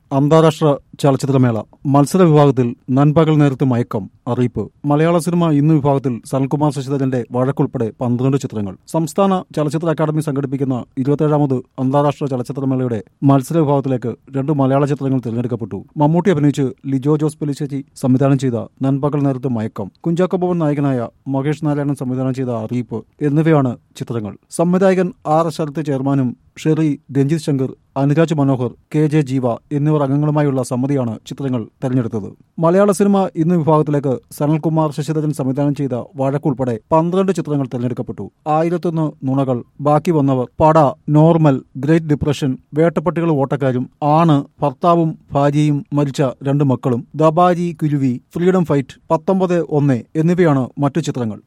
അന്താരാഷ്ട്ര ചലച്ചിത്രമേള മത്സര വിഭാഗത്തിൽ നൻപകൽ നേരത്തെ മയക്കം അറിയിപ്പ് മലയാള സിനിമ ഇന്ന് വിഭാഗത്തിൽ സനൽകുമാർ ശശിധരന്റെ വഴക്കുൾപ്പെടെ പന്ത്രണ്ട് ചിത്രങ്ങൾ സംസ്ഥാന ചലച്ചിത്ര അക്കാദമി സംഘടിപ്പിക്കുന്ന ഇരുപത്തേഴാമത് അന്താരാഷ്ട്ര ചലച്ചിത്രമേളയുടെ മത്സര വിഭാഗത്തിലേക്ക് രണ്ട് മലയാള ചിത്രങ്ങൾ തിരഞ്ഞെടുക്കപ്പെട്ടു മമ്മൂട്ടി അഭിനയിച്ച് ലിജോ ജോസ് പെലിശ്ശേരി സംവിധാനം ചെയ്ത നൻപകൽ നേരത്തെ മയക്കം കുഞ്ചാക്കോ ബോബൻ നായകനായ മഹേഷ് നാരായണൻ സംവിധാനം ചെയ്ത അറിയിപ്പ് എന്നിവയാണ് ചിത്രങ്ങൾ സംവിധായകൻ ആർ ശരത് ചെയർമാനും ഷെറി രഞ്ജിത് ശങ്കർ അനുരാജ് മനോഹർ കെ ജെ ജീവ എന്നിവർ അംഗങ്ങളുമായുള്ള സമിതിയാണ് ചിത്രങ്ങൾ തെരഞ്ഞെടുത്തത് മലയാള സിനിമ ഇന്ന് വിഭാഗത്തിലേക്ക് സനൽകുമാർ ശശിധരൻ സംവിധാനം ചെയ്ത വഴക്കുൾപ്പെടെ പന്ത്രണ്ട് ചിത്രങ്ങൾ തെരഞ്ഞെടുക്കപ്പെട്ടു ആയിരത്തൊന്ന് നുണകൾ ബാക്കി വന്നവർ പട നോർമൽ ഗ്രേറ്റ് ഡിപ്രഷൻ വേട്ടപ്പട്ടികൾ ഓട്ടക്കാരും ആണ് ഭർത്താവും ഭാര്യയും മരിച്ച രണ്ട് മക്കളും ദബാരി കുരുവി ഫ്രീഡം ഫൈറ്റ് പത്തൊമ്പത് ഒന്ന് എന്നിവയാണ് മറ്റു ചിത്രങ്ങൾ